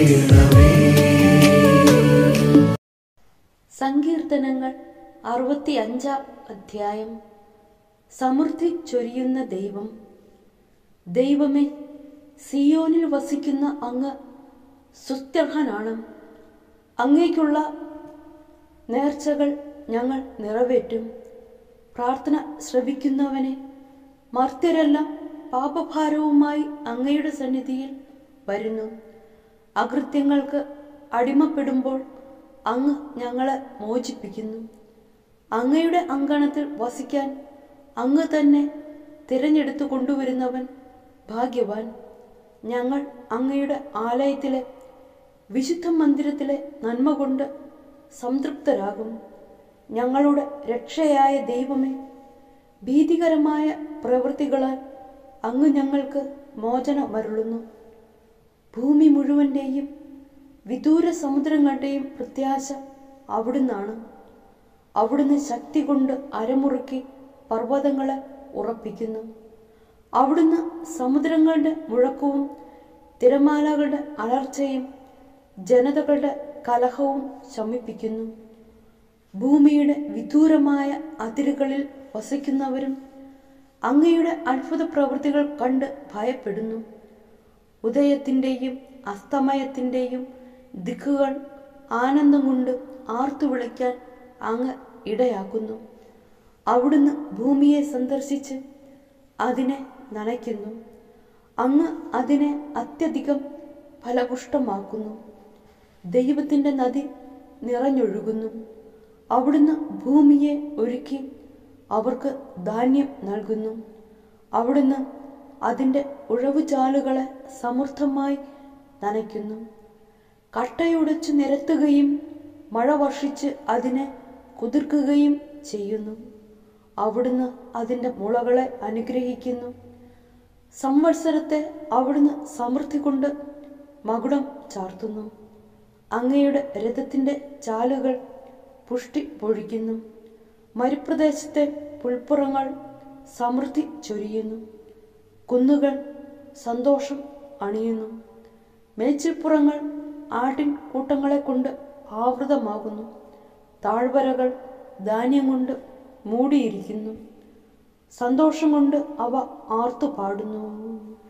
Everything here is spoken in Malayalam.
ചെയ്യണമേ സങ്കീർത്തനങ്ങൾ അറുപത്തി അഞ്ചാം അധ്യായം സമൃദ്ധി ചൊരിയുന്ന ദൈവം ദൈവമേ സിയോനിൽ വസിക്കുന്ന അങ്ങ് സുത്യർഹനാണ് അങ്ങേക്കുള്ള നേർച്ചകൾ ഞങ്ങൾ നിറവേറ്റും പ്രാർത്ഥന ശ്രവിക്കുന്നവനെ മർത്യരെല്ലാം പാപഭാരവുമായി അങ്ങയുടെ സന്നിധിയിൽ വരുന്നു അകൃത്യങ്ങൾക്ക് അടിമപ്പെടുമ്പോൾ അങ്ങ് ഞങ്ങളെ മോചിപ്പിക്കുന്നു അങ്ങയുടെ അങ്കണത്തിൽ വസിക്കാൻ അങ്ങ് തന്നെ തിരഞ്ഞെടുത്തു കൊണ്ടുവരുന്നവൻ ഭാഗ്യവാൻ ഞങ്ങൾ അങ്ങയുടെ ആലയത്തിലെ വിശുദ്ധ മന്ദിരത്തിലെ നന്മ കൊണ്ട് സംതൃപ്തരാകും ഞങ്ങളുടെ രക്ഷയായ ദൈവമേ ഭീതികരമായ പ്രവൃത്തികളാൽ അങ്ങ് ഞങ്ങൾക്ക് മോചനമരുളുന്നു ഭൂമി മുഴുവൻ്റെയും വിദൂര സമുദ്രങ്ങളുടെയും പ്രത്യാശ അവിടുന്നാണ് അവിടുന്ന് ശക്തി കൊണ്ട് അരമുറുക്കി പർവ്വതങ്ങളെ ഉറപ്പിക്കുന്നു അവിടുന്ന് സമുദ്രങ്ങളുടെ മുഴക്കവും തിരമാലകളുടെ അലർച്ചയും ജനതകളുടെ കലഹവും ശമിപ്പിക്കുന്നു ഭൂമിയുടെ വിദൂരമായ അതിരുകളിൽ വസിക്കുന്നവരും അങ്ങയുടെ അത്ഭുത പ്രവൃത്തികൾ കണ്ട് ഭയപ്പെടുന്നു ഉദയത്തിൻ്റെയും അസ്തമയത്തിൻ്റെയും ദിക്കുകൾ ആനന്ദം കൊണ്ട് ആർത്തു വിളിക്കാൻ അങ്ങ് ഇടയാക്കുന്നു അവിടുന്ന് ഭൂമിയെ സന്ദർശിച്ച് അതിനെ നനയ്ക്കുന്നു അങ്ങ് അതിനെ അത്യധികം ഫലപുഷ്ടമാക്കുന്നു ദൈവത്തിൻ്റെ നദി നിറഞ്ഞൊഴുകുന്നു അവിടുന്ന് ഭൂമിയെ ഒരുക്കി അവർക്ക് ധാന്യം നൽകുന്നു അവിടുന്ന് അതിൻ്റെ ഉഴവുചാലുകളെ സമൃദ്ധമായി നനയ്ക്കുന്നു കട്ടയുടച്ചു നിരത്തുകയും മഴ വർഷിച്ച് അതിനെ കുതിർക്കുകയും ചെയ്യുന്നു അവിടുന്ന് അതിൻ്റെ മുളകളെ അനുഗ്രഹിക്കുന്നു സംവത്സരത്തെ അവിടുന്ന് സമൃദ്ധി കൊണ്ട് മകുടം ചാർത്തുന്നു അങ്ങയുടെ രഥത്തിൻ്റെ ചാലുകൾ പുഷ്ടി പൊഴിക്കുന്നു മരുപ്രദേശത്തെ പുൽപ്പുറങ്ങൾ സമൃദ്ധി ചൊരിയുന്നു കുന്നുകൾ സന്തോഷം അണിയുന്നു മേച്ചിൽപ്പുറങ്ങൾ ആട്ടിൻ കൂട്ടങ്ങളെ കൊണ്ട് ആവൃതമാകുന്നു താഴ്വരകൾ ധാന്യം കൊണ്ട് മൂടിയിരിക്കുന്നു സന്തോഷം കൊണ്ട് അവ ആർത്തു പാടുന്നു